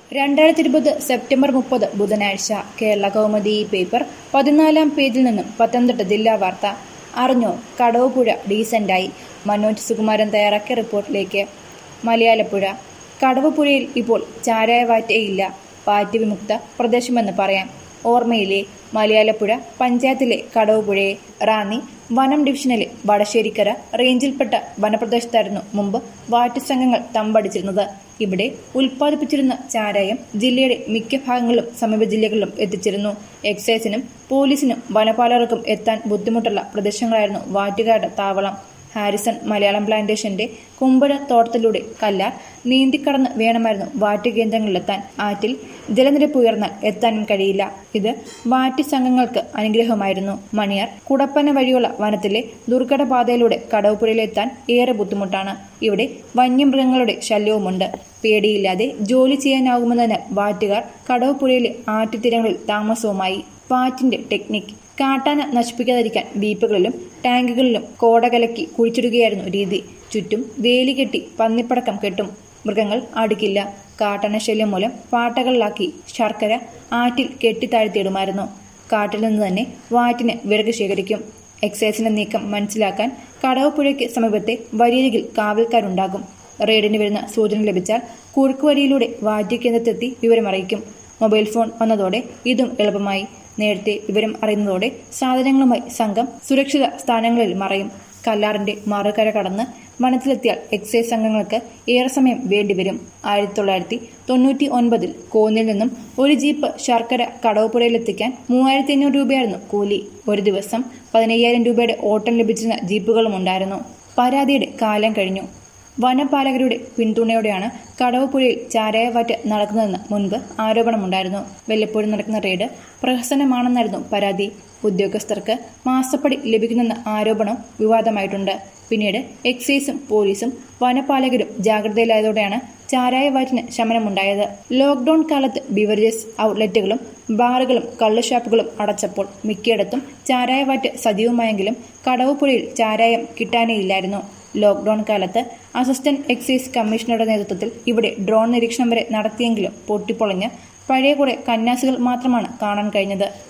രണ്ടായിരത്തി ഇരുപത് സെപ്റ്റംബർ മുപ്പത് ബുധനാഴ്ച കേരള കൗമുദി ഈ പേപ്പർ പതിനാലാം പേജിൽ നിന്നും പത്തനംതിട്ട ജില്ലാ വാർത്ത അറിഞ്ഞോ കടവുപുഴ ഡീസന്റായി മനോജ് സുകുമാരൻ തയ്യാറാക്കിയ റിപ്പോർട്ടിലേക്ക് മലയാലപ്പുഴ കടവുപുഴയിൽ ഇപ്പോൾ ചാരായവാറ്റയില്ല വാറ്റ് വിമുക്ത പ്രദേശമെന്ന് പറയാം ഓർമ്മയിലെ മലയാലപ്പുഴ പഞ്ചായത്തിലെ കടവുപുഴയെ റാന്നി വനം ഡിവിഷനിലെ വടശ്ശേരിക്കര റേഞ്ചിൽപ്പെട്ട വനപ്രദേശത്തായിരുന്നു മുമ്പ് വാറ്റ് സംഘങ്ങൾ തമ്പടിച്ചിരുന്നത് ഇവിടെ ഉൽപ്പാദിപ്പിച്ചിരുന്ന ചാരായം ജില്ലയുടെ മിക്ക ഭാഗങ്ങളിലും സമീപ ജില്ലകളിലും എത്തിച്ചിരുന്നു എക്സൈസിനും പോലീസിനും വനപാലകർക്കും എത്താൻ ബുദ്ധിമുട്ടുള്ള പ്രദേശങ്ങളായിരുന്നു വാറ്റുകാരുടെ താവളം ഹാരിസൺ മലയാളം പ്ലാന്റേഷന്റെ കുമ്പഴ തോട്ടത്തിലൂടെ കല്ലാർ നീന്തിക്കടന്ന് വേണമായിരുന്നു വാറ്റ് കേന്ദ്രങ്ങളിലെത്താൻ ആറ്റിൽ ജലനിരപ്പ് ഉയർന്നാൽ എത്താനും കഴിയില്ല ഇത് വാറ്റ് സംഘങ്ങൾക്ക് അനുഗ്രഹമായിരുന്നു മണിയാർ കുടപ്പന വഴിയുള്ള വനത്തിലെ ദുർഘട പാതയിലൂടെ കടവുപുഴയിലെത്താൻ ഏറെ ബുദ്ധിമുട്ടാണ് ഇവിടെ വന്യമൃഗങ്ങളുടെ ശല്യവുമുണ്ട് പേടിയില്ലാതെ ജോലി ചെയ്യാനാകുമെന്നതിനാൽ വാറ്റുകാർ കടവുപുഴയിലെ ആറ്റുതീരങ്ങളിൽ താമസവുമായി വാറ്റിന്റെ ടെക്നിക് കാട്ടാന നശിപ്പിക്കാതിരിക്കാൻ വീപ്പുകളിലും ടാങ്കുകളിലും കോട കലക്കി കുഴിച്ചിടുകയായിരുന്നു രീതി ചുറ്റും വേലി കെട്ടി പന്നിപ്പടക്കം കെട്ടും മൃഗങ്ങൾ അടുക്കില്ല കാട്ടാന ശല്യം മൂലം പാട്ടകളിലാക്കി ശർക്കര ആറ്റിൽ കെട്ടിത്താഴ്ത്തിയിടുമായിരുന്നു കാട്ടിൽ നിന്ന് തന്നെ വാറ്റിന് വിറക് ശേഖരിക്കും എക്സൈസിന്റെ നീക്കം മനസ്സിലാക്കാൻ കടവുപുഴയ്ക്ക് സമീപത്തെ വരിയരികിൽ കാവൽക്കാരുണ്ടാകും റെയ്ഡിന് വരുന്ന സൂചന ലഭിച്ചാൽ കുറുക്കുവരിയിലൂടെ വാറ്റ് കേന്ദ്രത്തെത്തി വിവരമറിയിക്കും മൊബൈൽ ഫോൺ വന്നതോടെ ഇതും എളുപ്പമായി നേരത്തെ വിവരം അറിയുന്നതോടെ സാധനങ്ങളുമായി സംഘം സുരക്ഷിത സ്ഥാനങ്ങളിൽ മറയും കല്ലാറിന്റെ മറുകര കടന്ന് വനത്തിലെത്തിയാൽ എക്സൈസ് സംഘങ്ങൾക്ക് ഏറെ സമയം വേണ്ടിവരും ആയിരത്തി തൊള്ളായിരത്തി തൊണ്ണൂറ്റി ഒൻപതിൽ കോന്നിൽ നിന്നും ഒരു ജീപ്പ് ശർക്കര കടവുപുഴയിലെത്തിക്കാൻ മൂവായിരത്തി അഞ്ഞൂറ് രൂപയായിരുന്നു കൂലി ഒരു ദിവസം പതിനയ്യായിരം രൂപയുടെ ഓട്ടം ലഭിച്ചിരുന്ന ജീപ്പുകളും ഉണ്ടായിരുന്നു പരാതിയുടെ കാലം കഴിഞ്ഞു വനപാലകരുടെ പിന്തുണയോടെയാണ് കടവുപുഴയിൽ ചാരായവാറ്റ് നടക്കുന്നതെന്ന് മുൻപ് ആരോപണമുണ്ടായിരുന്നു വല്ലപ്പോഴും നടക്കുന്ന റെയ്ഡ് പ്രഹസനമാണെന്നായിരുന്നു പരാതി ഉദ്യോഗസ്ഥർക്ക് മാസപ്പടി ലഭിക്കുന്നെന്ന ആരോപണം വിവാദമായിട്ടുണ്ട് പിന്നീട് എക്സൈസും പോലീസും വനപാലകരും ജാഗ്രതയിലായതോടെയാണ് ചാരായവാറ്റിന് ശമനമുണ്ടായത് ലോക്ഡൌൺ കാലത്ത് ബിവറേജസ് ഔട്ട്ലെറ്റുകളും ബാറുകളും കള്ളുഷാപ്പുകളും അടച്ചപ്പോൾ മിക്കയിടത്തും ചാരായവാറ്റ് സജീവമായെങ്കിലും കടവുപുഴയിൽ ചാരായം കിട്ടാനേയില്ലായിരുന്നു ലോക്ഡൌൺ കാലത്ത് അസിസ്റ്റന്റ് എക്സൈസ് കമ്മീഷണറുടെ നേതൃത്വത്തിൽ ഇവിടെ ഡ്രോൺ നിരീക്ഷണം വരെ നടത്തിയെങ്കിലും പൊട്ടിപ്പൊളിഞ്ഞ് പഴയ കുറെ കന്നാസുകൾ മാത്രമാണ് കാണാൻ കഴിഞ്ഞത്